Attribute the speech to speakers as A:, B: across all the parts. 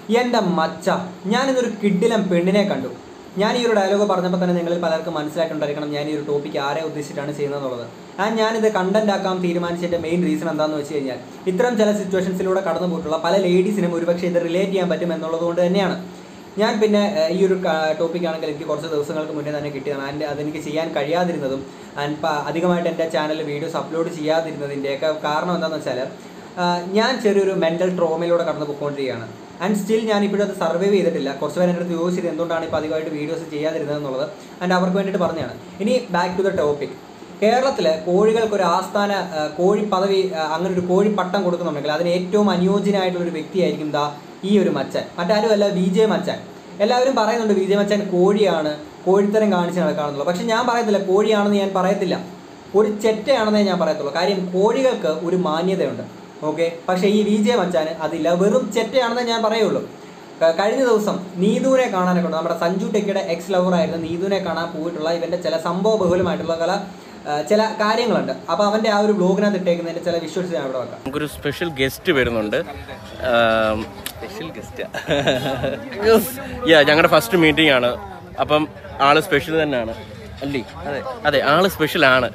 A: എൻ്റെ മച്ച ഞാനിന്നൊരു കിഡിലം പെണ്ണിനെ കണ്ടു ഞാൻ ഈ ഒരു ഡയലോഗ് പറഞ്ഞപ്പോൾ തന്നെ നിങ്ങളിൽ പലർക്കും മനസ്സിലായിട്ടുണ്ടായിരിക്കണം ഞാൻ ഈ ഒരു ടോപ്പിക്ക് ആരെ ഉദ്ദേശിച്ചിട്ടാണ് ചെയ്യുന്നതെന്നുള്ളത് ആൻഡ് ഞാനിത് കണ്ടന്റ് ആക്കാൻ തീരുമാനിച്ചതിൻ്റെ മെയിൻ റീസൺ എന്താണെന്ന് വെച്ച് കഴിഞ്ഞാൽ ഇത്തരം ചില സിറ്റുവേഷൻസിലൂടെ കടന്നു പോയിട്ടുള്ള പല ലേഡീസിനും ഒരുപക്ഷെ ഇത് റിലേറ്റ് ചെയ്യാൻ പറ്റും എന്നുള്ളത് കൊണ്ട് തന്നെയാണ് ഞാൻ പിന്നെ ഏഹ്, ഈ ഒരു ടോപ്പിക് ആണെങ്കിൽ എനിക്ക് കുറച്ച് ദിവസങ്ങൾക്ക് മുന്നേ തന്നെ കിട്ടിയതാണ് ആൻഡ് അതെനിക്ക് ചെയ്യാൻ കഴിയാതിരുന്നതും ആൻഡ് പ- അധികമായിട്ട് എൻ്റെ ചാനലിൽ വീഡിയോസ് അപ്ലോഡ് ചെയ്യാതിരുന്നതിൻ്റെയൊക്കെ കാരണം എന്താണെന്ന് വെച്ചാൽ ആഹ്, ഞാൻ ചെറിയൊരു മെൻ്റൽ ട്രോമയിലൂടെ കടന്നു പോയിക്കൊണ്ടിരിക്കുകയാണ് ആൻഡ് സ്റ്റിൽ ഞാൻ ഇപ്പോഴും അത് സർവൈവ് ചെയ്തിട്ടില്ല കുറച്ച് പേര് എൻ്റെ അടുത്ത് ചോദിച്ചത് എന്തുകൊണ്ടാണ് ഇപ്പോൾ അധികമായിട്ട് വീഡിയോസ് ചെയ്യാതിരുന്നത് എന്നുള്ളത് ആൻഡ് അവർക്ക് വേണ്ടിയിട്ട് പറഞ്ഞതാണ് ഇനി ബാക്ക് ടു ദ ടോപ്പിക് കേരളത്തിൽ കോഴികൾക്ക് ഒരു ആസ്ഥാന ആ, കോഴി പദവി ആ, അങ്ങനെ ഒരു കോഴി പട്ടം കൊടുക്കുന്നുണ്ടെങ്കിൽ അതിന് ഏറ്റവും അനുയോജ്യനായിട്ടുള്ള ഒരു വ്യക്തിയായിരിക്കും ദാ ഈ ഒരു മച്ചൻ മറ്റാരുമല്ല വി ജെ മച്ചൻ എല്ലാവരും പറയുന്നുണ്ട് വി ജെ മച്ചൻ കോഴിയാണ് കോഴിത്തരം കാണിച്ച് നടക്കാണെന്നുള്ളത് പക്ഷെ ഞാൻ പറയത്തില്ല കോഴിയാണെന്ന് ഞാൻ പറയത്തില്ല ഒരു ചെറ്റയാണെന്നേ ഞാൻ പറയത്തുള്ളൂ കാര്യം കോഴികൾക്ക് ഒരു മാന്യതയുണ്ട് ഓക്കെ പക്ഷേ ഈ വി ജെ മച്ചാന് അതില്ല വെറും ചെറ്റയാണെന്നേ ഞാൻ പറയുള്ളൂ ക- കഴിഞ്ഞ ദിവസം നീതുവിനെ കാണാനൊക്കെ ഉണ്ട് നമ്മുടെ സഞ്ജു ടെക്കിയുടെ എക്സ് ലവർ ആയിരുന്ന നീതുവിനെ കാണാൻ പോയിട്ടുള്ള ഇവന്റെ ചില സംഭവ ബഹുലമായിട്ടുള്ള ചില ആ, ചില കാര്യങ്ങളുണ്ട് അപ്പൊ അവന്റെ ആ ഒരു ബ്ലോഗിനകത്ത് ഇട്ടേക്കുന്നതിന്റെ ചില വിഷ്വൽസ് ഞാൻ ഇവിടെ വെക്കാം
B: നമുക്കൊരു സ്പെഷ്യൽ ഗസ്റ്റ് വരുന്നുണ്ട് സ്പെഷ്യൽ ഗസ്റ്റ് യാ ഞങ്ങളുടെ ഫസ്റ്റ് മീറ്റിംഗ് ആണ് അപ്പം ആള് സ്പെഷ്യൽ തന്നെയാണ് അല്ലേ അതെ അതെ ആള് സ്പെഷ്യൽ ആണ്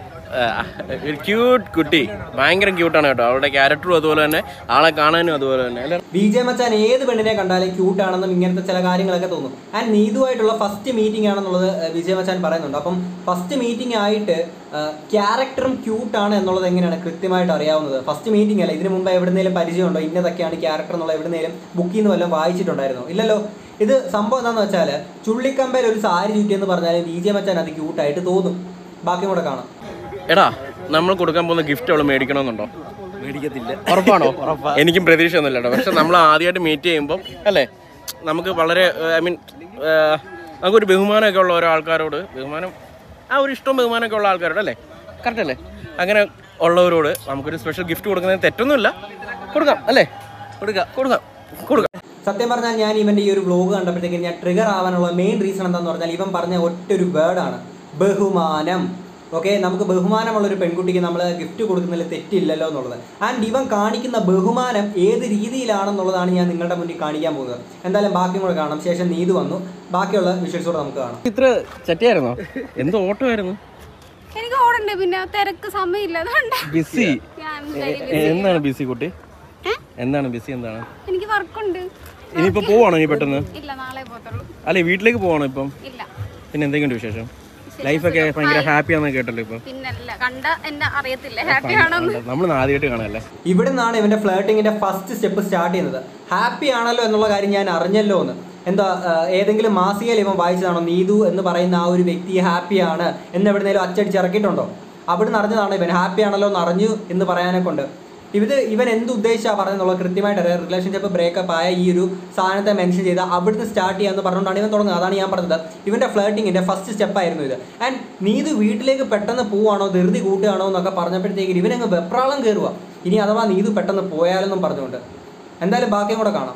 B: ഒരു ക്യൂട്ട് കുട്ടി ഭയങ്കര ക്യൂട്ടാണ് കേട്ടോ അവളുടെ ക്യാരക്ടറും അതുപോലെ തന്നെ ആളെ കാണാനും അതുപോലെ തന്നെ അല്ലേ
A: വി ജെ മച്ചാൻ ഏത് പെണ്ണിനെ കണ്ടാലും ക്യൂട്ട് ആണെന്നും ഇങ്ങനത്തെ ചില കാര്യങ്ങളൊക്കെ തോന്നും ആൻഡ് നീതുവായിട്ടുള്ള ഫസ്റ്റ് മീറ്റിംഗ് ആണെന്നുള്ളത് ഏഹ്, വിജയ് മച്ചാൻ പറയുന്നുണ്ട് അപ്പം ഫസ്റ്റ് മീറ്റിംഗ് ആയിട്ട് ക്യാരക്ടറും ക്യൂട്ട് ആണ് എന്നുള്ളത് എങ്ങനെയാണ് കൃത്യമായിട്ട് അറിയാവുന്നത് ഫസ്റ്റ് മീറ്റിംഗ് അല്ല ഇതിനു മുമ്പ് എവിടുന്നേലും പരിചയമുണ്ടോ ഇന്നതൊക്കെയാണ് ക്യാരക്ടർ എന്നുള്ള എവിടുന്നേലും ബുക്കിൽ നിന്ന് വല്ലതും വായിച്ചിട്ടുണ്ടായിരുന്നോ ഇല്ലല്ലോ ഇത് സംഭവം എന്താണെന്ന് വെച്ചാൽ ചുള്ളിക്കമ്പയിൽ ഒരു സാരി ചുറ്റിയെന്ന് പറഞ്ഞാൽ വി ജെ മച്ചാൻ അത് ക്യൂട്ടായിട്ട് തോന്നും ബാക്കി കൂടെ കാണാം
B: എടാ നമ്മൾ കൊടുക്കാൻ പോകുന്ന ഗിഫ്റ്റ് അവള് മേടിക്കണമെന്നുണ്ടോ
C: മേടിക്കത്തില്ല
B: ഉറപ്പാണോ എനിക്കും പ്രതീക്ഷ ഒന്നുമില്ല കേട്ടോ പക്ഷെ നമ്മൾ ആദ്യമായിട്ട് മീറ്റ് ചെയ്യുമ്പോൾ അല്ലേ നമുക്ക് വളരെ ഐ മീൻ നമുക്കൊരു ബഹുമാനമൊക്കെ ഉള്ള ഓരോ ആൾക്കാരോട് ബഹുമാനം ആ ഒരു ഇഷ്ടവും ബഹുമാനമൊക്കെ ഉള്ള ആൾക്കാരോട് അല്ലേ കറക്റ്റ് അല്ലേ അങ്ങനെ ഉള്ളവരോട് നമുക്കൊരു സ്പെഷ്യൽ ഗിഫ്റ്റ് കൊടുക്കുന്നതിന് തെറ്റൊന്നുമില്ല കൊടുക്കാം അല്ലേ കൊടുക്കാം കൊടുക്കാം കൊടുക്കാം
A: സത്യം പറഞ്ഞാൽ ഞാൻ ഇവന്റെ ഈ ഒരു വ്ലോഗ് കണ്ടപ്പോഴത്തേക്കും ഞാൻ ട്രിഗർ ആവാനുള്ള മെയിൻ റീസൺ എന്താന്ന് പറഞ്ഞാൽ ഇവൻ പറഞ്ഞ ഒറ്റ ഒരു വേർഡാണ് ബഹുമാനം ഓക്കെ നമുക്ക് ബഹുമാനമുള്ള ഒരു പെൺകുട്ടിക്ക് നമ്മൾ ഗിഫ്റ്റ് കൊടുക്കുന്നതിൽ തെറ്റില്ലല്ലോ എന്നുള്ളത് ആൻഡ് ഇവൻ കാണിക്കുന്ന ബഹുമാനം ഏത് രീതിയിലാണെന്നുള്ളതാണ് ഞാൻ നിങ്ങളുടെ മുന്നിൽ കാണിക്കാൻ പോകുന്നത് എന്തായാലും ബാക്കിയും കൂടെ കാണാം ശേഷം നീതു വന്നു ബാക്കിയുള്ള വിഷ്വൽസ് കൂടെ നമുക്ക് കാണാം
B: ഇത്ര ചട്ടിയായിരുന്നോ എന്ത് ഓട്ടോ ആയിരുന്നു
D: എനിക്ക് ഓടണ്ടേ പിന്നെ തിരക്ക് സമയമില്ല അതുകൊണ്ട്
B: ബിസി
D: ഞാൻ daily busy.
B: എന്താണ് ബിസി കുട്ടി
D: ഏ?
B: എന്താണ് ബിസി എന്താണ്
D: എനിക്ക് വർക്കുണ്ട്
B: ഇനിയിപ്പോ പോവാണോ ഇനി പെട്ടെന്ന്
D: ഇല്ല നാളെ പോത്തുള്ളൂ
B: അല്ലെ വീട്ടിലേക്ക് പോവാണോ ഇപ്പം
D: ഇല്ല
B: പിന്നെ എന്തൊക്കെയുണ്ട് വിശേഷം ലൈഫൊക്കെ ഭയങ്കര ഹാപ്പി ആണെന്ന് കേട്ടല്ലോ ഇപ്പം
D: പിന്നല്ല കണ്ട എന്നെ അറിയത്തില്ല ഹാപ്പി ആണോന്ന്
B: നമ്മൾ ആദ്യമായിട്ട് കാണാല്ലേ
A: ഇവിടെ നിന്നാണ് ഇവന്റെ ഫ്ലേട്ടിങ്ങിന്റെ ഫസ്റ്റ് സ്റ്റെപ്പ് സ്റ്റാർട്ട് ചെയ്യുന്നത് ഹാപ്പി ആണല്ലോ എന്നുള്ള കാര്യം ഞാൻ അറിഞ്ഞല്ലോ എന്ന് എന്താ ആ, ഏതെങ്കിലും മാസികയിൽ ഇവൻ വായിച്ചതാണോ നീതു എന്ന് പറയുന്ന ആ ഒരു വ്യക്തി ഹാപ്പിയാണ് എന്ന് എവിടുന്നേലും അച്ചടിച്ച് ഇറക്കിയിട്ടുണ്ടോ അവിടുന്ന് അറിഞ്ഞതാണ് ഇവൻ ഹാപ്പി ആണല്ലോ എന്ന് അറിഞ്ഞു എന്ന് പറയാനെ കൊണ്ട് ഇത് ഇവൻ എന്ത് ഉദ്ദേശിച്ചാണ് പറഞ്ഞെന്നുള്ളത് കൃത്യമായിട്ട് അറിയാം റിലേഷൻഷിപ്പ് ബ്രേക്കപ്പ് ആയ ഈ ഒരു സാധനത്തെ മെൻഷൻ ചെയ്ത് അവിടുന്ന് സ്റ്റാർട്ട് ചെയ്യാന്ന് പറഞ്ഞുകൊണ്ടാണ് ഇവൻ തുടങ്ങുന്നത് അതാണ് ഞാൻ പറഞ്ഞത് ഇവന്റെ ഫ്ലേട്ടിങ്ങിന്റെ ഫസ്റ്റ് സ്റ്റെപ്പ് ആയിരുന്നു ഇത് ആൻഡ് നീതു വീട്ടിലേക്ക് പെട്ടെന്ന് പോവാണോ ധൃതി കൂട്ടുകയാണോ എന്നൊക്കെ പറഞ്ഞപ്പോഴത്തേക്ക് ഇവനങ്ങ് വെപ്രാളം കയറുക ഇനി അഥവാ നീതു പെട്ടെന്ന് പോയാലെന്നും പറഞ്ഞുകൊണ്ട് എന്തായാലും ബാക്കിയും കൂടെ കാണാം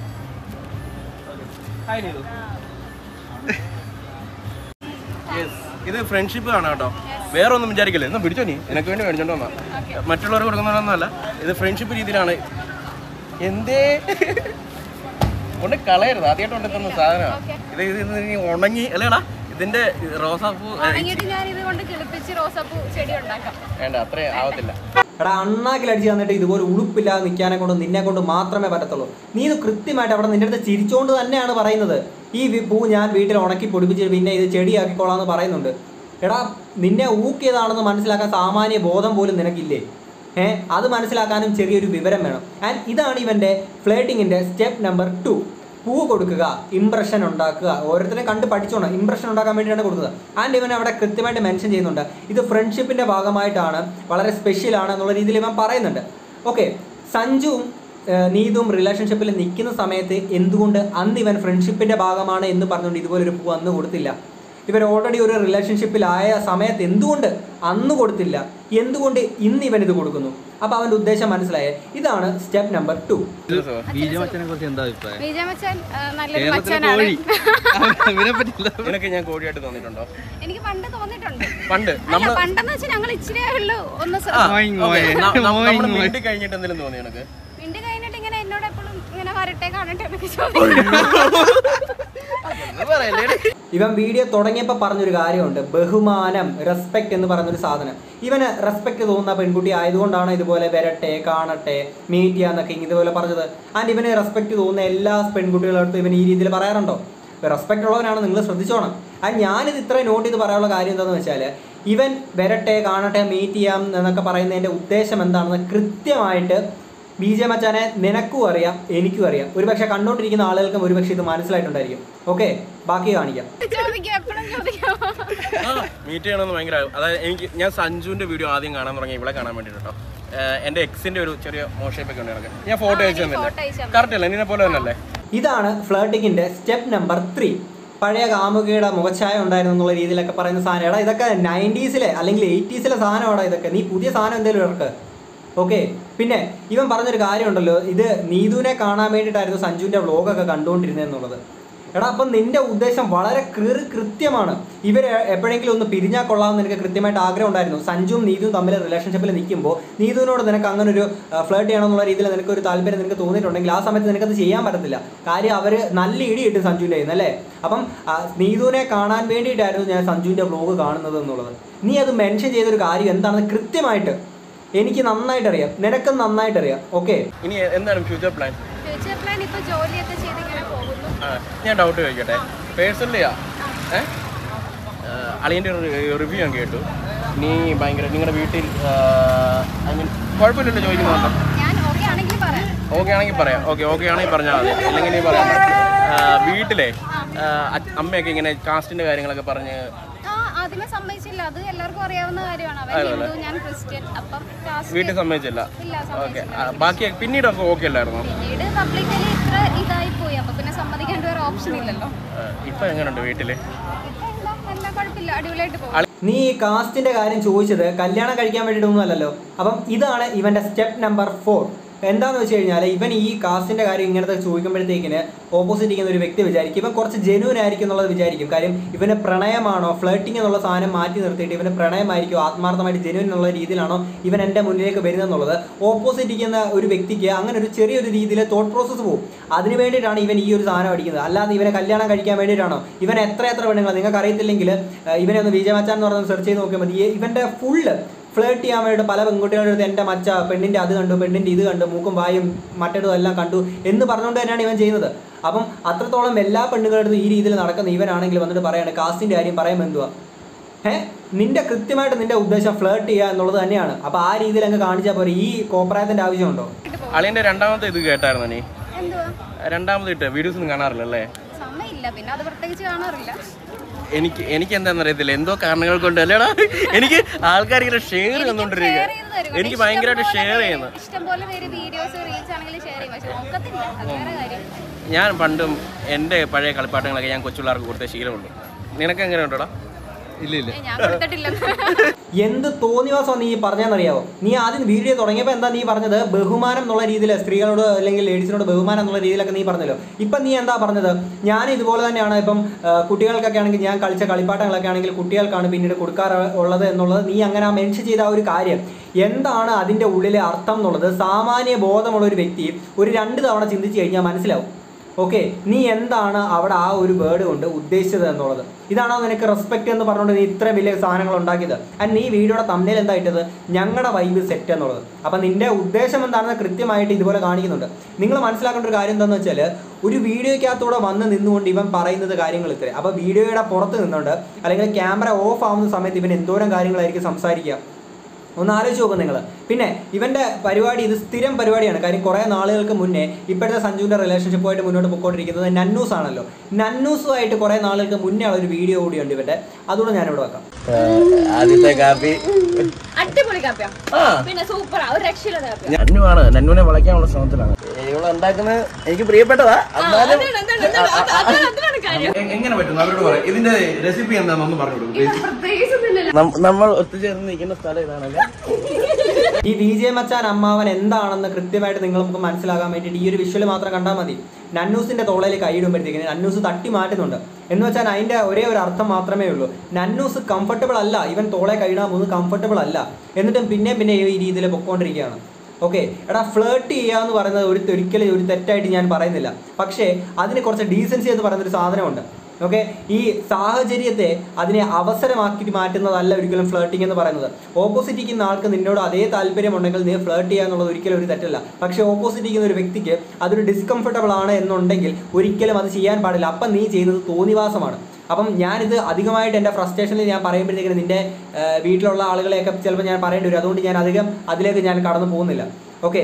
B: ഇത് ഫ്രണ്ട്ഷിപ്പ് ആണ് കേട്ടോ വേറെ ഒന്നും വിചാരിക്കില്ല എന്നാ പിടിച്ചോ നീ എനിക്ക് വേണ്ടി മേടിച്ചോണ്ട് വന്നാ മറ്റുള്ളവർക്ക് കൊടുക്കുന്നതൊന്നുമല്ല ഇത് ഫ്രണ്ട്ഷിപ്പ് രീതിയിലാണ് എന്തേ കൊണ്ട് കളയരുത് ആദ്യമായിട്ട് കൊണ്ടെത്തുന്ന സാധനമാണ് ഇത് ഇത് ഇത് നീ ഉണങ്ങി അല്ലേടാ ഇതിന്റെ റോസാപ്പൂ
D: ഉണങ്ങിയിട്ട് ഞാൻ ഇത് കൊണ്ട് കിളിപ്പിച്ച് റോസപ്പൂ ചെടി ഉണ്ടാക്കാം
B: വേണ്ട അത്രേ ആവത്തില്ല
A: എടാ അണ്ണാക്കിൽ അടിച്ച് തന്നിട്ട് ഇതുപോലെ ഉളുപ്പില്ലാതെ നിൽക്കാനെ കൊണ്ട് നിന്നെ കൊണ്ട് മാത്രമേ പറ്റത്തുള്ളൂ നീ ഇത് കൃത്യമായിട്ട് അവിടെ നിന്റെ അടുത്ത് ചിരിച്ചുകൊണ്ട് തന്നെയാണ് പറയുന്നത് ഈ വി- പൂ ഞാൻ വീട്ടിൽ ഉണക്കി പൊടിപ്പിച്ച് പിന്നെ ഇത് ചെടിയാക്കിക്കോളാന്ന് പറയുന്നുണ്ട് എടാ നിന്നെ ഊക്കിയതാണെന്ന് മനസ്സിലാക്കാൻ സാമാന്യ ബോധം പോലും നിനക്കില്ലേ ഏ അത് മനസ്സിലാക്കാനും ചെറിയൊരു വിവരം വേണം ആൻഡ് ഇതാണ് ഇവന്റെ ഫ്ലേട്ടിങ്ങിന്റെ സ്റ്റെപ്പ് നമ്പർ ടു പൂ കൊടുക്കുക ഇംപ്രഷൻ ഉണ്ടാക്കുക ഓരോരുത്തരെ കണ്ട് പഠിച്ചോണം ഇംപ്രഷൻ ഉണ്ടാക്കാൻ വേണ്ടിയാണ് കൊടുക്കുന്നത് ആൻഡ് ഇവൻ അവിടെ കൃത്യമായിട്ട് മെൻഷൻ ചെയ്യുന്നുണ്ട് ഇത് ഫ്രണ്ട്ഷിപ്പിന്റെ ഭാഗമായിട്ടാണ് വളരെ സ്പെഷ്യൽ ആണ് എന്നുള്ള രീതിയിൽ ഇവൻ പറയുന്നുണ്ട് ഓക്കെ സഞ്ജുവും ഏഹ്, നീതും റിലേഷൻഷിപ്പിൽ നിൽക്കുന്ന സമയത്ത് എന്തുകൊണ്ട് അന്ന് ഇവൻ ഫ്രണ്ട്ഷിപ്പിന്റെ ഭാഗമാണ് എന്ന് പറഞ്ഞുകൊണ്ട് ഇതുപോലൊരു പൂ അന്ന് കൊടുത്തില്ല ഇവർ ഓൾറെഡി ഒരു റിലേഷൻഷിപ്പിലായ സമയത്ത് എന്തുകൊണ്ട് അന്ന് കൊടുത്തില്ല എന്തുകൊണ്ട് ഇന്ന് ഇവൻ ഇത് കൊടുക്കുന്നു അപ്പൊ അവന്റെ ഉദ്ദേശം മനസ്സിലായേ ഇതാണ് സ്റ്റെപ്പ് നമ്പർ ടു
C: ബീജമച്ചനെ കുറിച്ച് എന്താ അഭിപ്രായം
D: വിജയ മച്ചാൻ ആ, നല്ലൊരു
C: കേരളത്തിലെ
D: മച്ചാനാണ്
C: കോഴി അവനെ പറ്റില്ല
B: നിനക്ക് ഞാൻ കോഴിയായിട്ട് തോന്നിയിട്ടുണ്ടോ
D: എനിക്ക് പണ്ട് തോന്നിയിട്ടുണ്ട്
B: പണ്ട്
D: അല്ല
B: നമ്മൾ
D: പണ്ടെന്ന് വെച്ചാൽ ഞങ്ങൾ ഇച്ചിരി ഉള്ളൂ ഒന്ന്
C: മോയിങ് മോയെ. മോയിങ്
B: നമ്മൾ
C: മോയെ.
B: മിണ്ടി കഴിഞ്ഞിട്ട് എന്തെങ്കിലും തോന്നി നിനക്ക്
D: മിണ്ടി കഴിഞ്ഞിട്ട് ഇങ്ങനെ എന്നോട് എപ്പോഴും ഇങ്ങനെ വരട്ടെ കാണട്ടെ എന്നൊക്കെ ചോദിക്കും
A: ഇവൻ വീഡിയോ തുടങ്ങിയപ്പോൾ പറഞ്ഞൊരു കാര്യമുണ്ട് ബഹുമാനം റെസ്പെക്ട് എന്ന് പറയുന്നൊരു സാധനം ഇവന് റെസ്പെക്ട് തോന്നുന്ന പെൺകുട്ടി ആയതുകൊണ്ടാണ് ഇതുപോലെ വരട്ടെ കാണട്ടെ മീറ്റ് ചെയ്യാന്നൊക്കെ ഇതുപോലെ പറഞ്ഞത് ആൻഡ് ഇവന് റെസ്പെക്ട് തോന്നുന്ന എല്ലാ പെൺകുട്ടികളടുത്തും ഇവൻ ഈ രീതിയിൽ പറയാറുണ്ടോ റെസ്പെക്ട് ഉള്ളവനാണ് നിങ്ങൾ ശ്രദ്ധിച്ചോണം അത് ഞാനിത് ഇത്ര നോട്ട് ചെയ്ത് പറയാനുള്ള കാര്യം എന്താണെന്ന് വെച്ചാൽ ഇവൻ വരട്ടെ കാണട്ടെ മീറ്റ് ചെയ്യാം എന്നൊക്കെ പറയുന്നതിൻ്റെ ഉദ്ദേശം എന്താണെന്ന് കൃത്യമായിട്ട് ബി ജെ മച്ചാനെ നിനക്കും അറിയാം എനിക്കും അറിയാം ഒരുപക്ഷെ കണ്ടുകൊണ്ടിരിക്കുന്ന ആളുകൾക്കും ഒരുപക്ഷെ ഇത് മനസ്സിലായിട്ടുണ്ടായിരിക്കും ഓക്കെ ബാക്കി കാണിക്കാം
D: ചോദിക്കാം എപ്പോഴും ചോദിക്കാം
B: മീറ്റ് ചെയ്യണമെന്ന് ഭയങ്കര അതായത് എനിക്ക് ഞാൻ സഞ്ജുവിന്റെ വീഡിയോ ആദ്യം കാണാൻ തുടങ്ങി ഇവിടെ കാണാൻ വേണ്ടി കേട്ടോ എന്റെ എക്സിന്റെ ഒരു ചെറിയ മോശപ്പൊക്കെ ഉണ്ട് എനിക്ക് ഞാൻ ഫോട്ടോ
D: ആ,
B: അയച്ചു
D: എനിക്ക് photo അയച്ചു
B: തന്നില്ലേ
D: തന്നു.
B: കറക്റ്റ് അല്ലേ നിന്നെ പോലെ തന്നെയല്ലേ
A: ഇതാണ് ഫ്ലേട്ടിങ്ങിന്റെ സ്റ്റെപ്പ് നമ്പർ ത്രീ പഴയ കാമുകിയുടെ മുഖച്ഛായ ഉണ്ടായിരുന്നു എന്നുള്ള രീതിയിലൊക്കെ പറയുന്ന സാധനം എടാ ഇതൊക്കെ നയൻറ്റീസിലെ അല്ലെങ്കിൽ എയ്റ്റീസിലെ സാധനമാടാ ഇതൊക്കെ നീ പുതിയ സാധനം എന്തെങ്കിലും ഇറക്ക് ഓക്കെ പിന്നെ ഇവൻ പറഞ്ഞൊരു കാര്യമുണ്ടല്ലോ ഇത് നീതുവിനെ കാണാൻ വേണ്ടിയിട്ടായിരുന്നു സഞ്ജുവിന്റെ വ്ളോഗൊക്കെ കണ്ടുകൊണ്ടിരുന്നത് എന്നുള്ളത് എടാ അപ്പം നിന്റെ ഉദ്ദേശം വളരെ കൃ- കൃത്യമാണ് ഇവർ എപ്പോഴെങ്കിലും ഒന്ന് പിരിഞ്ഞാൽ കൊള്ളാമെന്ന് എനിക്ക് കൃത്യമായിട്ട് ആഗ്രഹം ഉണ്ടായിരുന്നു സഞ്ജുവും നീതുവും തമ്മിൽ റിലേഷൻഷിപ്പിൽ നിൽക്കുമ്പോൾ നീതുവിനോട് നിനക്ക് അങ്ങനെ ഒരു ഫ്ലേട്ട് ചെയ്യണമെന്നുള്ള രീതിയിൽ നിനക്ക് ഒരു താല്പര്യം നിനക്ക് തോന്നിയിട്ടുണ്ടെങ്കിൽ ആ സമയത്ത് നിനക്കത് ചെയ്യാൻ പറ്റത്തില്ല കാര്യം അവർ നല്ല ഇടി കിട്ടും സഞ്ജുവിൻ്റെ കയ്യിൽ അല്ലേ അപ്പം ആ, നീതുവിനെ കാണാൻ വേണ്ടിയിട്ടായിരുന്നു ഞാൻ സഞ്ജുവിൻ്റെ വ്ലോഗ് കാണുന്നത് എന്നുള്ളത് നീ അത് മെൻഷൻ ചെയ്തൊരു കാര്യം എന്താണെന്ന് കൃത്യമായിട്ട് എനിക്ക് നന്നായിട്ട് അറിയാം നിനക്കും നന്നായിട്ട് അറിയാം ഓക്കെ
B: ഇനി എന്താണ് ഫ്യൂച്ചർ പ്ലാൻ
D: ഫ്യൂച്ചർ പ്ലാൻ ഇപ്പൊ ജോലിയൊക്കെ ചെയ്ത് ഇങ്ങനെ പോകുന്നു
B: ഞാൻ ഡൗട്ട് ചോദിക്കട്ടെ പേഴ്സണലിയാ ഏഹ് അളിയൻ്റെ ഒരു റിവ്യൂ ഞാൻ കേട്ടു നീ ഭയങ്കര നിങ്ങളുടെ വീട്ടിൽ ഐ മീൻ കുഴപ്പമില്ലല്ലോ ചോദിക്കുന്നുണ്ടോ
D: ഞാൻ ഓക്കെ ആണെങ്കിൽ പറയാം
B: ഓക്കെ ആണെങ്കിൽ പറയാം ഓക്കെ ഓക്കെ ആണെങ്കിൽ പറഞ്ഞാൽ മതി അല്ലെങ്കിൽ നീ പറയാം വീട്ടിലെ ആ, അച്ഛ- അമ്മയൊക്കെ ഇങ്ങനെ കാസ്റ്റിന്റെ കാര്യങ്ങളൊക്കെ പറഞ്ഞ്
D: ആ ആദ്യമേ സമ്മതിച്ചില്ല അത് എല്ലാവർക്കും അറിയാവുന്ന കാര്യമാണ് അവൻ ഹിന്ദു ഞാൻ ക്രിസ്ത്യൻ അപ്പം caste
B: വീട്ടിൽ സമ്മതിച്ചില്ല
D: ഇല്ല
B: ഓക്കെ
D: സമ്മതിച്ചില്ല
B: ബാക്കി പിന്നീടൊക്കെ ഓക്കെ അല്ലായിരുന്നോ
D: പിന്നീട് പബ്ലിക്കലി ഇത്ര ഇതായി പോയി അപ്പൊ പിന്നെ സമ്മതിക്കേണ്ട ഒരു ഓപ്ഷൻ ഇല്ലല്ലോ
B: ആ, ഇപ്പൊ എങ്ങനെയുണ്ട് വീട്ടില്
D: ഇപ്പൊ എന്താ എല്ലാ കുഴപ്പമില്ല അടിപൊളിയായിട്ട് പോകും
A: നീ ഈ കാസ്റ്റിന്റെ കാര്യം ചോദിച്ചത് കല്യാണം കഴിക്കാൻ വേണ്ടിയിട്ടൊന്നും അല്ലല്ലോ അപ്പം ഇതാണ് ഇവന്റെ സ്റ്റെപ്പ് നമ്പർ ഫോർ എന്താന്ന് വെച്ച് കഴിഞ്ഞാൽ ഇവൻ ഈ കാസ്റ്റിന്റെ കാര്യം ഇങ്ങനത്തെ ചോദിക്കുമ്പോഴത്തേക്കിന് ഓപ്പോസിറ്റ് ഇരിക്കുന്ന ഒരു വ്യക്തി വിചാരിക്കും ഇവൻ കുറച്ച് ജെനുവൻ ആയിരിക്കും എന്നുള്ളത് വിചാരിക്കും കാര്യം ഇവന് പ്രണയമാണോ ഫ്ലേട്ടിംഗ് എന്നുള്ള സാധനം മാറ്റി നിർത്തിയിട്ട് ഇവന് പ്രണയമായിരിക്കും ആത്മാർത്ഥമായിട്ട് ജെനുവൻ എന്നുള്ള രീതിയിലാണോ ഇവൻ എൻ്റെ മുന്നിലേക്ക് വരുന്നത് എന്നുള്ളത് ഓപ്പോസിറ്റ് ഇരിക്കുന്ന ഒരു വ്യക്തിക്ക് അങ്ങനെ ഒരു ചെറിയൊരു രീതിയിൽ തോട്ട് പ്രോസസ്സ് പോകും അതിന് വേണ്ടിയിട്ടാണ് ഇവൻ ഈ ഒരു സാധനം അടിക്കുന്നത് അല്ലാതെ ഇവനെ കല്യാണം കഴിക്കാൻ വേണ്ടിയിട്ടാണോ ഇവൻ എത്ര എത്ര പെണ്ണുങ്ങൾ നിങ്ങൾക്ക് അറിയത്തില്ലെങ്കിൽ ഏഹ്, ഇവനെ ഒന്ന് വിജയ മച്ചാൻ എന്ന് പറഞ്ഞ് സെർച്ച് ചെയ്ത് നോക്കിയാൽ മതി ഈ- ഇവന്റെ ഫുള്ള് ഫ്ലേട്ട് ചെയ്യാൻ വേണ്ടിയിട്ട് പല പെൺകുട്ടികളുടെ അടുത്ത് എൻ്റെ മച്ച പെണ്ണിൻ്റെ അത് കണ്ടു പെണ്ണിൻ്റെ ഇത് കണ്ടു മൂക്കും വായും മറ്റേതും എല്ലാം കണ്ടു എന്ന് പറഞ്ഞുകൊണ്ട് തന്നെയാണ് ഇവൻ ചെയ്യുന്നത് അപ്പം അത്രത്തോളം എല്ലാ പെണ്ണുങ്ങളുടെ അടുത്തും ഈ രീതിയിൽ നടക്കുന്ന ഇവനാണെങ്കിൽ വന്നിട്ട് പറയാണ് കാസ്റ്റിൻ്റെ കാര്യം പറയുമ്പോൾ എന്തുവാ ഏ നിന്റെ കൃത്യമായിട്ട് നിന്റെ ഉദ്ദേശം ഫ്ലേട്ട് ചെയ്യുക എന്നുള്ളത് തന്നെയാണ് അപ്പോൾ ആ രീതിയിൽ അങ്ങ് കാണിച്ചാൽ പോരെ ഈ കോപ്രായത്തിൻ്റെ ആവശ്യമുണ്ടോ
B: അളിയന്റെ രണ്ടാമത്തെ ഇത് കേട്ടായിരുന്നു നീ
D: എന്തുവാ
B: രണ്ടാമത് ഇട്ട് വീഡിയോസ് ഒന്നും കാണാറില്ല അല്ലേ
D: സമയമില്ല പിന്നെ അത് പ്രത്യേകിച്ച് കാണാറില്ല
B: എനിക്ക് എനിക്ക് എന്താണെന്ന് അറിയത്തില്ല എന്തോ കാരണങ്ങൾ കൊണ്ട് അല്ലേടാ എനിക്ക് ആൾക്കാർ ഇങ്ങനെ ഷെയർ
D: ഷെയർ
B: ചെയ്തുകൊണ്ടിരിക്കുക
D: ചെയ്ത് തരും.
B: എനിക്ക്
D: ഇഷ്ടം
B: ഭയങ്കരമായിട്ട്
D: പോലെ
B: ഷെയർ
D: പേര്
B: ചെയ്യുന്നു
D: ഇഷ്ടം പോലെ പേര് വീഡിയോസ് റീൽസ് ആണെങ്കിൽ ഷെയർ ചെയ്യും പക്ഷെ നോക്കത്തില്ല അത് വേറെ കാര്യം
B: ഞാൻ പണ്ടും എൻ്റെ പഴയ കളിപ്പാട്ടങ്ങളൊക്കെ ഞാൻ കൊച്ചുപിള്ളേർക്ക് കൊടുത്ത ശീലമുണ്ട് നിനക്ക് എങ്ങനെ ഉണ്ടോടാ
C: ഇല്ല ഇല്ല
D: ഏ, ഞാൻ കൊടുത്തിട്ടില്ല
A: എന്ത് തോന്നിവാസം നീ പറഞ്ഞെന്നറിയാവോ നീ ആദ്യം വീഡിയോ തുടങ്ങിയപ്പോൾ എന്താ നീ പറഞ്ഞത് ബഹുമാനം എന്നുള്ള രീതിയിൽ സ്ത്രീകളോട് അല്ലെങ്കിൽ ലേഡീസിനോട് ബഹുമാനം എന്നുള്ള രീതിയിലൊക്കെ നീ പറഞ്ഞല്ലോ ഇപ്പം നീ എന്താ പറഞ്ഞത് ഞാൻ ഇതുപോലെ തന്നെയാണ് ഇപ്പം ആ, കുട്ടികൾക്കൊക്കെ ആണെങ്കിൽ ഞാൻ കളിച്ച കളിപ്പാട്ടങ്ങളൊക്കെ ആണെങ്കിൽ കുട്ടികൾക്കാണ് പിന്നീട് കൊടുക്കാറ് ഉള്ളത് എന്നുള്ളത് നീ അങ്ങനെ ആ മെൻഷൻ ചെയ്ത ആ ഒരു കാര്യം എന്താണ് അതിൻ്റെ ഉള്ളിലെ അർത്ഥം എന്നുള്ളത് സാമാന്യ ബോധമുള്ള ഒരു വ്യക്തി ഒരു രണ്ട് തവണ ചിന്തിച്ച് കഴിഞ്ഞാൽ മനസ്സിലാവും ഓക്കെ നീ എന്താണ് അവിടെ ആ ഒരു വേർഡ് കൊണ്ട് ഉദ്ദേശിച്ചത് എന്നുള്ളത് ഇതാണോ നിനക്ക് റെസ്പെക്ട് എന്ന് പറഞ്ഞുകൊണ്ട് നീ ഇത്ര വലിയ സാധനങ്ങൾ ഉണ്ടാക്കിയത് ആൻഡ് നീ വീഡിയോയുടെ തമ്മിൽ എന്താ ഇട്ടത് ഞങ്ങളുടെ വൈബ് സെറ്റ് എന്നുള്ളത് അപ്പം നിന്റെ ഉദ്ദേശം എന്താണെന്ന് കൃത്യമായിട്ട് ഇതുപോലെ കാണിക്കുന്നുണ്ട് നിങ്ങൾ മനസ്സിലാക്കേണ്ട ഒരു കാര്യം എന്താണെന്ന് വെച്ചാൽ ഒരു വീഡിയോയ്ക്കകത്തൂടെ വന്ന് നിന്നുകൊണ്ട് ഇവൻ പറയുന്നത് കാര്യങ്ങൾ ഇത്രയും അപ്പോൾ വീഡിയോയുടെ പുറത്ത് നിന്നുകൊണ്ട് അല്ലെങ്കിൽ ക്യാമറ ഓഫ് ആവുന്ന സമയത്ത് ഇവൻ എന്തോരം കാര്യങ്ങളായിരിക്കും സംസാരിക്കുക ഒന്ന് ആലോചിച്ച് നോക്കും നിങ്ങൾ പിന്നെ ഇവന്റെ പരിപാടി ഇത് സ്ഥിരം പരിപാടിയാണ് കാര്യം കുറേ നാളുകൾക്ക് മുന്നേ ഇപ്പോഴത്തെ സഞ്ജുവിന്റെ റിലേഷൻഷിപ്പുമായിട്ട് മുന്നോട്ട് പോയിക്കൊണ്ടിരിക്കുന്നത് നന്നൂസ് ആണല്ലോ നന്നൂസുമായിട്ട് കുറേ നാളുകൾക്ക് മുന്നേ ഉള്ള ഒരു വീഡിയോ കൂടിയുണ്ട് ഇവന്റെ അതുകൂടെ ഞാനിവിടെ വെക്കാം
B: ആദ്യത്തെ കാപ്പി
E: അടിപൊളി കാപ്പിയാ പിന്നെ സൂപ്പറാ ഒരു രക്ഷയില്ലാത്ത കാപ്പിയാ
B: നന്നുവാണ് നന്നുവിനെ വളയ്ക്കാനുള്ള ശ്രമത്തിലാണ് ഇവള് ഉണ്ടാക്കുന്നത് എനിക്ക് പ്രിയപ്പെട്ടതാ എന്നാലും
E: അതാണ്, അതാണ്, അതാണ്, അതാണ്, അതാണ് കാര്യം
B: എ- എങ്ങനെ പറ്റും അവരോട് പറയാം ഇതിന്റെ റെസിപ്പി എന്താണെന്ന് പറഞ്ഞു കൊടുക്കും
E: പ്രത്യേകിച്ചൊന്നുമില്ലല്ലോ
B: നം- നമ്മൾ ഒത്തുചേർന്ന് നിൽക്കുന്ന സ്ഥലം ഇതാണല്ലേ
A: ഈ വി ജെ മച്ചാൻ അമ്മാവൻ എന്താണെന്ന് കൃത്യമായിട്ട് നിങ്ങൾ നമുക്ക് മനസ്സിലാകാൻ വേണ്ടിയിട്ട് ഈ ഒരു വിഷ്വൽ മാത്രം കണ്ടാൽ മതി നന്നൂസിന്റെ തോളയിൽ കൈയിടുമ്പോഴത്തേക്കിന് നന്നൂസ് തട്ടി മാറ്റുന്നുണ്ട് എന്ന് വെച്ചാൽ അതിന്റെ ഒരേ ഒരു അർത്ഥം മാത്രമേ ഉള്ളൂ നന്നൂസ് കംഫർട്ടബിൾ അല്ല ഇവൻ തോളെ കൈയിടാൻ പോകുന്നത് കംഫർട്ടബിൾ അല്ല എന്നിട്ടും പിന്നെ പിന്നെ ഈ രീതിയിൽ പൊക്കോണ്ടിരിക്കുകയാണ് ഓക്കെ എടാ ഫ്ലേർട്ട് ചെയ്യുക എന്ന് പറയുന്നത് ഒരു ഒരിക്കലും ഒരു തെറ്റായിട്ട് ഞാൻ പറയുന്നില്ല പക്ഷേ അതിന് കുറച്ച് ഡീസൻസി എന്ന് പറയുന്ന ഒരു സാധനമുണ്ട് ഓക്കെ ഈ സാഹചര്യത്തെ അതിനെ അവസരമാക്കി മാറ്റുന്നതല്ല ഒരിക്കലും ഫ്ലേർട്ടിംഗ് എന്ന് പറയുന്നത് ഓപ്പോസിറ്റ് ഇരിക്കുന്ന ആൾക്ക് നിന്നോട് അതേ താല്പര്യമുണ്ടെങ്കിൽ നീ ഫ്ലേർട്ട് ചെയ്യുക എന്നുള്ളത് ഒരിക്കലും ഒരു തെറ്റല്ല പക്ഷേ ഓപ്പോസിറ്റ് ഇരിക്കുന്ന ഒരു വ്യക്തിക്ക് അതൊരു ഡിസ്കംഫർട്ടബിൾ ആണ് എന്നുണ്ടെങ്കിൽ ഒരിക്കലും അത് ചെയ്യാൻ പാടില്ല അപ്പം നീ ചെയ്യുന്നത് തോന്നിവാസമാണ് അപ്പം ഞാനിത് അധികമായിട്ട് എൻ്റെ ഫ്രസ്ട്രേഷനിൽ ഞാൻ പറയുമ്പോഴത്തേക്കും നിൻ്റെ ആ, വീട്ടിലുള്ള ആളുകളെയൊക്കെ ചിലപ്പോൾ ഞാൻ പറയേണ്ടി വരും അതുകൊണ്ട് ഞാൻ അധികം അതിലേക്ക് ഞാൻ കടന്നു പോകുന്നില്ല ഓക്കെ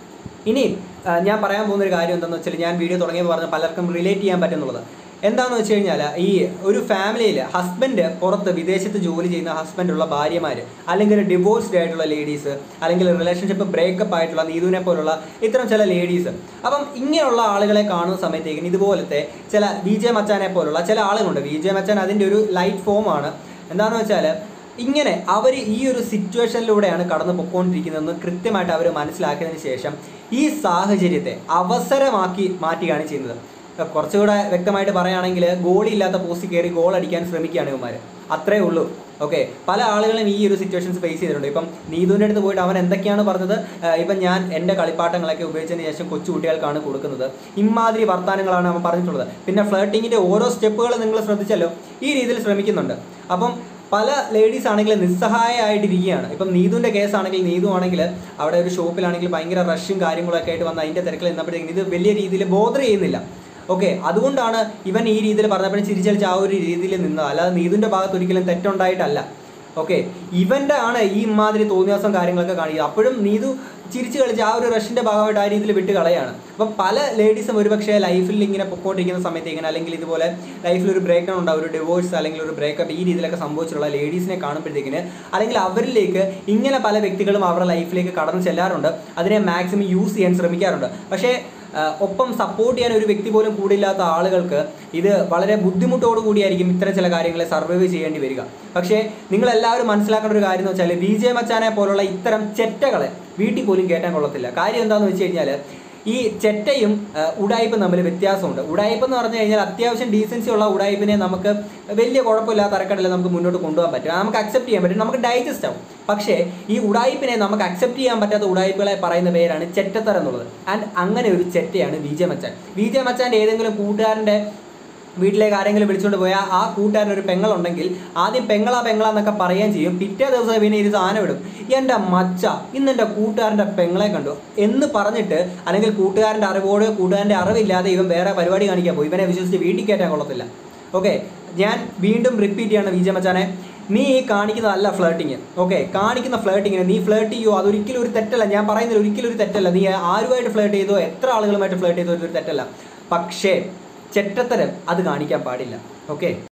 A: ഇനി ആ, ഞാൻ പറയാൻ പോകുന്ന ഒരു കാര്യം എന്താണെന്ന് വെച്ചാൽ ഞാൻ വീഡിയോ തുടങ്ങിയപ്പോൾ പറഞ്ഞ പലർക്കും റിലേറ്റ് ചെയ്യാൻ പറ്റുന്നുള്ളത് എന്താണെന്ന് വെച്ച് കഴിഞ്ഞാൽ ഈ ഒരു ഫാമിലിയിൽ ഹസ്ബൻഡ് പുറത്ത് വിദേശത്ത് ജോലി ചെയ്യുന്ന ഹസ്ബൻഡുള്ള ഭാര്യമാർ അല്ലെങ്കിൽ ഡിവോഴ്സ്ഡ് ആയിട്ടുള്ള ലേഡീസ് അല്ലെങ്കിൽ റിലേഷൻഷിപ്പ് ബ്രേക്കപ്പ് ആയിട്ടുള്ള നീതുവിനെ പോലുള്ള ഇത്തരം ചില ലേഡീസ് അപ്പം ഇങ്ങനെയുള്ള ആളുകളെ കാണുന്ന സമയത്തേക്കും ഇതുപോലത്തെ ചില വി ജെ മച്ചാനെ പോലുള്ള ചില ആളുകളുണ്ട് വി ജെ മച്ചാൻ അതിൻ്റെ ഒരു ലൈറ്റ് ഫോമാണ് എന്താണെന്ന് വെച്ചാൽ ഇങ്ങനെ അവർ ഈ ഒരു സിറ്റുവേഷനിലൂടെയാണ് കടന്നു പൊക്കോണ്ടിരിക്കുന്നതെന്ന് കൃത്യമായിട്ട് അവർ മനസ്സിലാക്കിയതിന് ശേഷം ഈ സാഹചര്യത്തെ അവസരമാക്കി മാറ്റുകയാണ് ചെയ്യുന്നത് ഇപ്പൊ കുറച്ചുകൂടെ വ്യക്തമായിട്ട് പറയുകയാണെങ്കിൽ ഗോളില്ലാത്ത പോസ്റ്റ് കയറി ഗോൾ അടിക്കാൻ ശ്രമിക്കുകയാണ് ഇവന്മാർ അത്രേ ഉള്ളൂ ഓക്കെ പല ആളുകളും ഈ ഒരു സിറ്റുവേഷൻസ് ഫേസ് ചെയ്തിട്ടുണ്ട് ഇപ്പം നീതുവിൻ്റെ അടുത്ത് പോയിട്ട് അവൻ എന്തൊക്കെയാണ് പറഞ്ഞത് ആ, ഇപ്പം ഞാൻ എൻ്റെ കളിപ്പാട്ടങ്ങളൊക്കെ ഉപയോഗിച്ചതിന് ശേഷം കൊച്ചു കുട്ടികൾക്കാണ് കൊടുക്കുന്നത് ഇമാതിരി വർത്തമാനങ്ങളാണ് അവൻ പറഞ്ഞിട്ടുള്ളത് പിന്നെ ഫ്ലേട്ടിങ്ങിൻ്റെ ഓരോ സ്റ്റെപ്പുകൾ നിങ്ങൾ ശ്രദ്ധിച്ചല്ലോ ഈ രീതിയിൽ ശ്രമിക്കുന്നുണ്ട് അപ്പം പല ലേഡീസ് ആണെങ്കിൽ നിസ്സഹായമായിട്ടിരിക്കുകയാണ് ഇപ്പം നീതുവിൻ്റെ കേസ് ആണെങ്കിൽ നീതു ആണെങ്കിൽ അവിടെ ഒരു ഷോപ്പിലാണെങ്കിൽ ഭയങ്കര റഷും കാര്യങ്ങളൊക്കെ ആയിട്ട് വന്ന് അതിൻ്റെ തിരക്കിൽ നിന്നപ്പോഴത്തേക്കും ഇത് വലിയ രീതിയിൽ ബോധർ ചെയ്യുന്നില്ല ഓക്കെ അതുകൊണ്ടാണ് ഇവൻ ഈ രീതിയിൽ പറഞ്ഞപ്പോഴും ചിരിച്ചടിച്ച് ആ ഒരു രീതിയിൽ നിന്നത് അല്ലാതെ നീതുവിൻ്റെ ഭാഗത്ത് ഒരിക്കലും തെറ്റുണ്ടായിട്ടല്ല ഓക്കെ ഇവൻ്റെ ആണ് ഈ ഇമാതിരി തോന്നിയാസം കാര്യങ്ങളൊക്കെ കാണിക്കുക അപ്പോഴും നീതു ചിരിച്ച് കളിച്ച് ആ ഒരു റഷിൻ്റെ ഭാഗമായിട്ട് ആ രീതിയിൽ വിട്ട് കളയാണ് അപ്പം പല ലേഡീസും ഒരുപക്ഷെ ലൈഫിൽ ഇങ്ങനെ പൊക്കോണ്ടിരിക്കുന്ന സമയത്തേക്കിന് അല്ലെങ്കിൽ ഇതുപോലെ ലൈഫിൽ ഒരു ബ്രേക്ക് ഉണ്ടാവും ഒരു ഡിവോഴ്സ് അല്ലെങ്കിൽ ഒരു ബ്രേക്കപ്പ് ഈ രീതിയിലൊക്കെ സംഭവിച്ചിട്ടുള്ള ലേഡീസിനെ കാണുമ്പോഴത്തേക്കിന് അല്ലെങ്കിൽ അവരിലേക്ക് ഇങ്ങനെ പല വ്യക്തികളും അവരുടെ ലൈഫിലേക്ക് കടന്നു ചെല്ലാറുണ്ട് അതിനെ മാക്സിമം യൂസ് ചെയ്യാൻ ശ്രമിക്കാറുണ്ട് പക്ഷേ ആ, ഒപ്പം സപ്പോർട്ട് ചെയ്യാൻ ഒരു വ്യക്തി പോലും കൂടില്ലാത്ത ആളുകൾക്ക് ഇത് വളരെ ബുദ്ധിമുട്ടോടു കൂടിയായിരിക്കും ഇത്തരം ചില കാര്യങ്ങളെ സർവൈവ് ചെയ്യേണ്ടി വരിക പക്ഷേ നിങ്ങൾ എല്ലാവരും മനസ്സിലാക്കേണ്ട ഒരു കാര്യം എന്ന് വെച്ചാൽ വി ജെ മച്ചാനെ പോലുള്ള ഇത്തരം ചെറ്റകളെ വീട്ടിൽ പോലും കയറ്റാൻ കൊള്ളത്തില്ല കാര്യം എന്താണെന്ന് വെച്ച് കഴിഞ്ഞാൽ ഈ ചെറ്റയും ആ, ഉടായിപ്പും തമ്മിൽ വ്യത്യാസമുണ്ട് ഉടായിപ്പ് എന്ന് പറഞ്ഞു കഴിഞ്ഞാൽ അത്യാവശ്യം ഡീസൻസി ഉള്ള ഉടായിപ്പിനെ നമുക്ക് വലിയ കുഴപ്പമില്ലാത്ത തരക്കടില്ല നമുക്ക് മുന്നോട്ട് കൊണ്ടുപോകാൻ പറ്റും നമുക്ക് അക്സെപ്റ്റ് ചെയ്യാൻ പറ്റും നമുക്ക് ഡൈജസ്റ്റ് ആവും പക്ഷേ ഈ ഉടായിപ്പിനെ നമുക്ക് അക്സെപ്റ്റ് ചെയ്യാൻ പറ്റാത്ത ഉടായിപ്പുകളെ പറയുന്ന പേരാണ് ചെറ്റത്തരം എന്നുള്ളത് ആൻഡ് അങ്ങനെ ഒരു ചെറ്റയാണ് V J Machan V J മച്ചാൻ്റെ ഏതെങ്കിലും കൂട്ടുകാരൻ്റെ വീട്ടിലേക്ക് ആരെങ്കിലും വിളിച്ചുകൊണ്ട് പോയാൽ ആ കൂട്ടുകാരൻ ഒരു പെങ്ങളുണ്ടെങ്കിൽ ആദ്യം പെങ്ങളാ പെങ്ങളാ എന്നൊക്കെ പറയുകയും ചെയ്യും പിറ്റേ ദിവസം പിന്നെ ഇത് സാധനം ഇടും എൻ്റെ മച്ച ഇന്ന് എൻ്റെ കൂട്ടുകാരൻ്റെ പെങ്ങളെ കണ്ടു എന്ന് പറഞ്ഞിട്ട് അല്ലെങ്കിൽ കൂട്ടുകാരൻ്റെ അറിവോട് കൂട്ടുകാരൻ്റെ അറിവില്ലാതെ ഇവൻ വേറെ പരിപാടി കാണിക്കാൻ പോയി ഇവനെ വിശ്വസിച്ച് വീട്ടിൽ കയറ്റാൻ കൊള്ളത്തില്ല ഓക്കെ ഞാൻ വീണ്ടും റിപ്പീറ്റ് ചെയ്യാണ് വിജയ മച്ചാനെ നീ ഈ കാണിക്കുന്നതല്ല ഫ്ലേട്ടിങ് ഓക്കെ കാണിക്കുന്ന ഫ്ലേട്ടിങ്ങിന് നീ ഫ്ലേട്ട് ചെയ്യുമോ അതൊരിക്കലും ഒരു തെറ്റല്ല ഞാൻ പറയുന്നില്ല ഒരിക്കലും ഒരു തെറ്റല്ല നീ ആരുമായിട്ട് ഫ്ലേട്ട് ചെയ്തോ എത്ര ആളുകളുമായിട്ട് ഫ്ലേട്ട് ചെയ്തോ ഒരു തെറ്റല്ല പക്ഷേ ചെറ്റത്തരം അത് കാണിക്കാൻ പാടില്ല ഓക്കെ